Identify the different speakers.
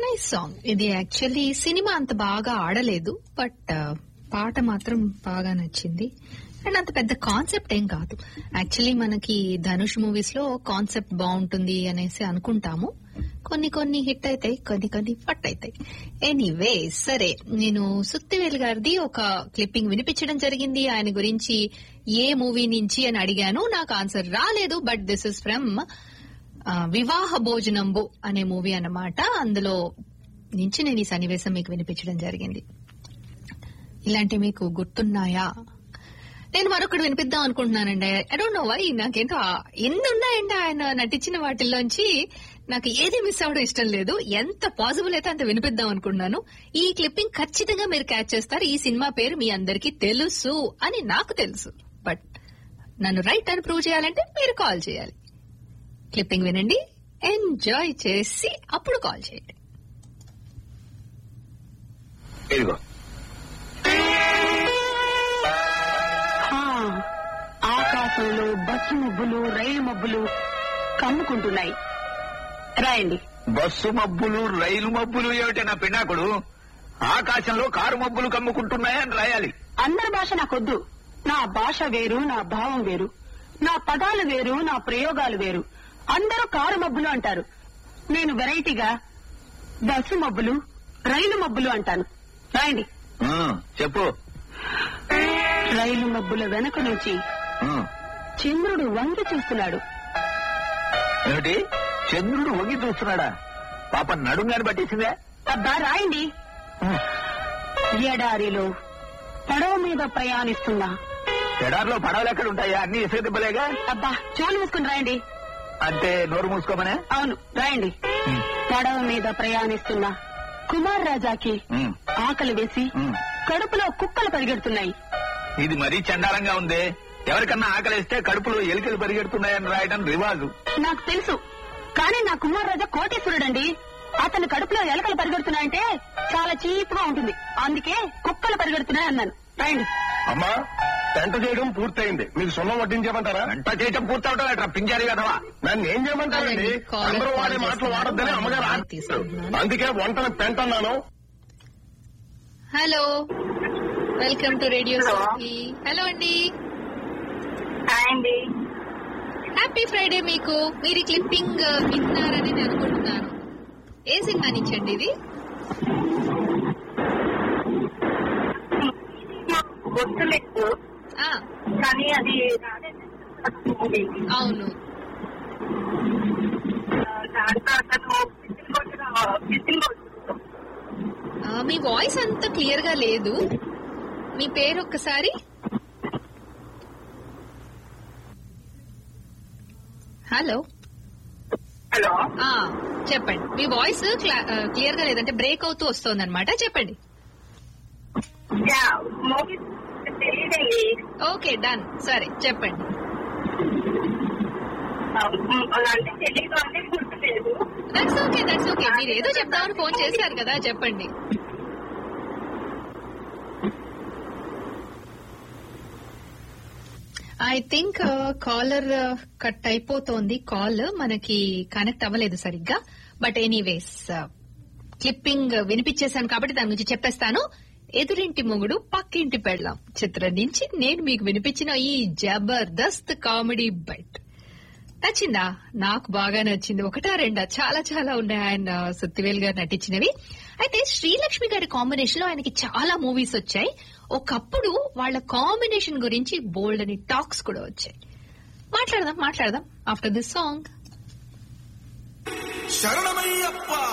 Speaker 1: Nice song ఇది actually cinema అంత బాగా ఆడలేదు బట్ పాట మాత్రం బాగా నచ్చింది అండ్ అంత పెద్ద కాన్సెప్ట్ ఏం కాదు యాక్చువల్లీ మనకి ధనుష్ మూవీస్ లో కాన్సెప్ట్ బాగుంటుంది అనేసి అనుకుంటాము కొన్ని కొన్ని హిట్ అవుతాయి కొన్ని కొన్ని ఫట్ అవుతాయి ఎనీవే సరే నేను సుత్తివేలు గారిది ఒక క్లిప్పింగ్ వినిపించడం జరిగింది ఆయన గురించి ఏ మూవీ నుంచి అని అడిగాను నాకు ఆన్సర్ రాలేదు బట్ దిస్ ఇస్ ఫ్రమ్ ఆ, వివాహ భోజనంబు అనే మూవీ అన్నమాట అందులో నుంచి నేను ఈ సన్నివేశం మీకు వినిపించడం జరిగింది ఇలాంటి మీకు గుర్తున్నాయా నేను మరొకటి వినిపిద్దాం అనుకుంటున్నానండి ఐ డోంట్ నో వై నాకేంటో ఆ- ఎన్ని ఉన్నాయండి ఆయన నటించిన వాటిల్లోంచి నాకు ఏది మిస్ అవ్వడం ఇష్టం లేదు ఎంత పాసిబుల్ అయితే అంత వినిపిద్దాం అనుకుంటున్నాను ఈ క్లిప్పింగ్ ఖచ్చితంగా మీరు క్యాచ్ చేస్తారు ఈ సినిమా పేరు మీ అందరికీ తెలుసు అని నాకు తెలుసు బట్ నన్ను రైట్ అని ప్రూవ్ చేయాలంటే మీరు కాల్ చేయాలి క్లిప్పింగ్ వినండి ఎంజాయ్ చేసి అప్పుడు కాల్ చేయండి
Speaker 2: ఇదిగో
Speaker 3: హా, ఆకాశంలో బస్సు మబ్బులు రైలు మబ్బులు కమ్ముకుంటున్నాయి రాయండి
Speaker 2: బస్సు మబ్బులు రైలు మబ్బులు ఏమిటి నా పిన్నాకుడు ఆకాశంలో కారు మబ్బులు కమ్ముకుంటున్నాయని రాయాలి
Speaker 3: అందరి భాష నాకొద్దు నా భాష వేరు నా భావం వేరు నా పదాలు వేరు నా ప్రయోగాలు వేరు అందరూ కారు మబ్బులు అంటారు నేను వెరైటీగా బస్సు మబ్బులు రైలు మబ్బులు అంటాను రాయండి
Speaker 2: ఆ, చెప్పు
Speaker 3: రైలు మబ్బుల వెనక నుంచి
Speaker 2: ఆ,
Speaker 3: చంద్రుడు వంగి చూస్తున్నాడు
Speaker 2: ఏమిటి చంద్రుడు వంగి చూస్తున్నాడా పాప నడుంగాని పట్టేసిందే
Speaker 3: అబ్బా రాయండి
Speaker 2: ఆ,
Speaker 3: ఎడారిలో పడవ మీద ప్రయాణిస్తున్నా
Speaker 2: ఎడారిలో పడవలు ఎక్కడ ఉంటాయా అన్ని ఇసుక దిబ్బలేగా
Speaker 3: అబ్బా చోలు మూసుకుని రాయండి
Speaker 2: అంటే నోరు మూసుకోమనే
Speaker 3: అవును రాయండి
Speaker 2: ఉమ్,
Speaker 3: పడవ మీద ప్రయాణిస్తున్న కుమార్ రాజాకి
Speaker 2: ఉమ్,
Speaker 3: ఆకలి వేసి
Speaker 2: ఉమ్.
Speaker 3: కడుపులో కుక్కలు పరిగెడుతున్నాయి
Speaker 2: ఇది మరీ చండాలంగా ఉంది ఎవరికన్నా ఆకలిస్తే కడుపులో ఎలికలు పరిగెడుతున్నాయని రాయడం రివాజు
Speaker 3: నాకు తెలుసు కానీ నా కుమార్ రాజా కోటేశ్వరుడండి అతని కడుపులో ఎలకలు పరిగెడుతున్నాయంటే చాలా చీప్ గా ఉంటుంది అందుకే కుక్కలు పరిగెడుతున్నాయి అన్నాను రాయండి
Speaker 4: అమ్మా పెంట చేయడం పూర్తయింది మీకు సున్నం వడ్డించమంటారా
Speaker 2: గంట చేయటం పూర్తవటం ఎట్రా పింజారి కదవా
Speaker 4: నన్ను ఏం చేయమంటారండి
Speaker 1: అదండి, కాలర్
Speaker 4: అందరూ వాడే
Speaker 1: కాల్
Speaker 4: మాటలు వాడొద్దని అమ్మగారు
Speaker 1: చేస్తున్నారు.
Speaker 4: ఆడుతున్నారు
Speaker 1: తీసుకుంటున్నాను.
Speaker 4: అందుకే వంటను పెంట అన్నాను
Speaker 1: హలో వెల్కమ్ టు రేడియో సాఫీ హలో అండి
Speaker 5: అండి
Speaker 1: హ్యాపీ ఫ్రైడే మీకు మీరు ఈ క్లిప్పింగ్ విన్నారని నేను అనుకుంటున్నాను ఏ సినిమా నుంచి అండి ఇది
Speaker 5: గుర్తులేదు
Speaker 1: ఆ,
Speaker 5: కానీ అది
Speaker 1: అవును
Speaker 5: దాంట్లో అతను పిచ్చిల్ కొట్టిన పిచ్చిల్ కొట్టిన
Speaker 1: ఆ, మీ వాయిస్ అంత క్లియర్ గా లేదు మీ పేరు ఒక్కసారి హలో
Speaker 5: హలో
Speaker 1: ఆ చెప్పండి మీ వాయిస్ క్లియర్ గా లేదంటే బ్రేక్ అవుతూ వస్తుంది అనమాట చెప్పండి
Speaker 5: యా మూవీ తెలియదండి
Speaker 1: ఓకే డన్ సరే చెప్పండి
Speaker 5: అంటే తెలియదు అంటే గుర్తులేదు
Speaker 1: దట్స్ ఓకే దట్స్ ఓకే మీరు ఏదో చెప్దామని ఫోన్ చేశారు కదా చెప్పండి ఐ థింక్ కాలర్ కట్ అయిపోతోంది కాల్ మనకి కనెక్ట్ అవ్వలేదు సరిగ్గా బట్ ఎనీవేస్ క్లిప్పింగ్ వినిపించేశాను కాబట్టి దాని గురించి చెప్పేస్తాను ఎదురింటి మొగుడు పక్కింటి పెళ్ళాం చిత్రం నుంచి నేను మీకు వినిపించిన ఈ జబర్దస్త్ కామెడీ బైట్ నచ్చిందా నాకు బాగా నచ్చింది ఒకటా రెండా చాలా చాలా ఉన్నాయి ఆయన సత్యవేల్ గారు నటించినవి అయితే శ్రీలక్ష్మి గారి కాంబినేషన్ లో ఆయనకి చాలా మూవీస్ వచ్చాయి ఒకప్పుడు వాళ్ళ కాంబినేషన్ గురించి బోల్డ్ అని టాక్స్ కూడా వచ్చాయి మాట్లాడదాం మాట్లాడదాం ఆఫ్టర్ దిస్ సాంగ్
Speaker 6: శరణమయ్యప్ప